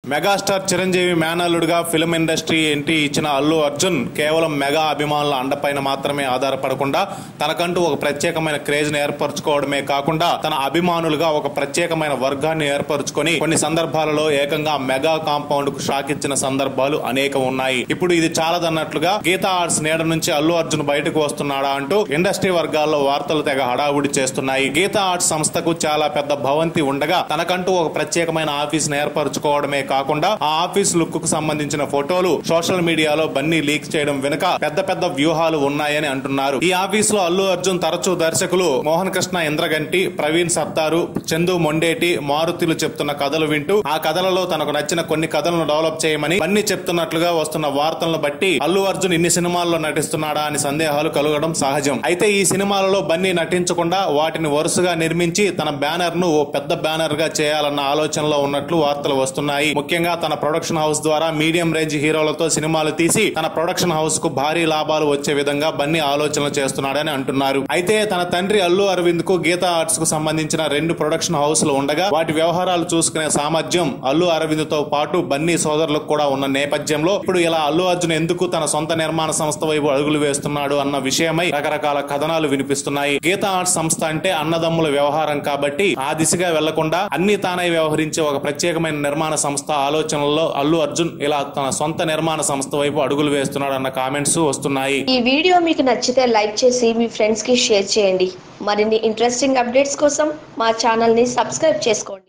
megastar Chiranjeevi మేనల్లుడుగా film industry entry ఇచ్చిన అల్లు అర్జున్ కేవలం మెగా అభిమానుల అండపైన మాత్రమే ఆధారపడకుండా తనకంటూ ఒక ప్రత్యేకమైన క్రేజ్ ను ఏర్పరచుకోవడమే కాకుండా తన అభిమానులుగా ఒక ప్రత్యేకమైన వర్గాన్ని ఏర్పరచుకొని కొన్ని సందర్భాలలో ఏకంగా మెగా కాంపౌండ్ కు షాక్ ఇచ్చిన సందర్భాలు అనేకం ఉన్నాయి ఇప్పుడు ఇది చాలదన్నట్లుగా గీతా ఆర్ట్స్ నీడ నుంచి అల్లు అర్జున్ బయటకు వస్తున్నాడా అంటూ ఇండస్ట్రీ వర్గాల్లో వార్తలు తెగ హడావుడి చేస్తున్నాయి గీతా ఆర్ట్స్ సంస్థకు చాలా పెద్ద భవంతి ఉండగా తనకంటూ ఒక ప్రత్యేకమైన ఆఫీస్ ను ఏర్పరచుకోవడమే కాకుండా ఆ ఆఫీస్ లుక్ కు సంబంధించిన ఫోటోలు సోషల్ మీడియాలో బన్నీ లీక్ చేయడం వెనుక పెద్ద పెద్ద వ్యూహాలు ఉన్నాయని అంటున్నారు ఈ ఆఫీస్ లో అల్లు అర్జున్ తరచూ దర్శకులు మోహన్ కృష్ణ ఇంద్రగంటి ప్రవీణ్ సత్తారు చందు మొండేటి మారుతులు చెప్తున్న కథలు వింటూ ఆ కథలలో తనకు నచ్చిన కొన్ని కథలను డెవలప్ చేయమని బన్నీ చెప్తున్నట్లుగా వస్తున్న వార్తలను బట్టి అల్లు అర్జున్ ఇన్ని సినిమాల్లో నటిస్తున్నాడా అని సందేహాలు కలగడం సహజం అయితే ఈ సినిమాలలో బన్నీ నటించకుండా వాటిని వరుసగా నిర్మించి తన బ్యానర్ ను ఓ పెద్ద బ్యానర్ గా చేయాలన్న ఆలోచనలో ఉన్నట్లు వార్తలు వస్తున్నాయి ముఖ్యంగా తన ప్రొడక్షన్ హౌస్ ద్వారా మీడియం రేంజ్ హీరోలతో సినిమాలు తీసి తన ప్రొడక్షన్ హౌస్ కు భారీ లాభాలు వచ్చే విధంగా బన్నీ ఆలోచనలు చేస్తున్నాడని అంటున్నారు అయితే తన తండ్రి అల్లు అరవింద్ కు గీతా ఆర్ట్స్ కు సంబంధించిన రెండు ప్రొడక్షన్ హౌస్లు ఉండగా వాటి వ్యవహారాలు చూసుకునే సామర్థ్యం అల్లు అరవింద్ తో పాటు బన్నీ సోదరులకు కూడా ఉన్న నేపథ్యంలో ఇప్పుడు ఇలా అల్లు అర్జున్ ఎందుకు తన సొంత నిర్మాణ సంస్థ వైపు అడుగులు వేస్తున్నాడు అన్న విషయమై రకరకాల కథనాలు వినిపిస్తున్నాయి గీతా ఆర్ట్స్ సంస్థ అంటే అన్నదమ్ముల వ్యవహారం కాబట్టి ఆ దిశగా వెళ్లకుండా అన్ని తానై వ్యవహరించే ఒక ప్రత్యేకమైన నిర్మాణ సంస్థ ఆలోచనల్లో అల్లు అర్జున్ ఇలా తన సొంత నిర్మాణ సంస్థ వైపు అడుగులు వేస్తున్నాడు అన్న కామెంట్స్ వస్తున్నాయి ఈ వీడియో మీకు నచ్చితే లైక్ చేసి మీ ఫ్రెండ్స్ కి షేర్ చేయండి మరిన్ని ఇంట్రెస్టింగ్ అప్డేట్స్ కోసం మా ఛానల్ ని సబ్స్క్రైబ్ చేసుకోండి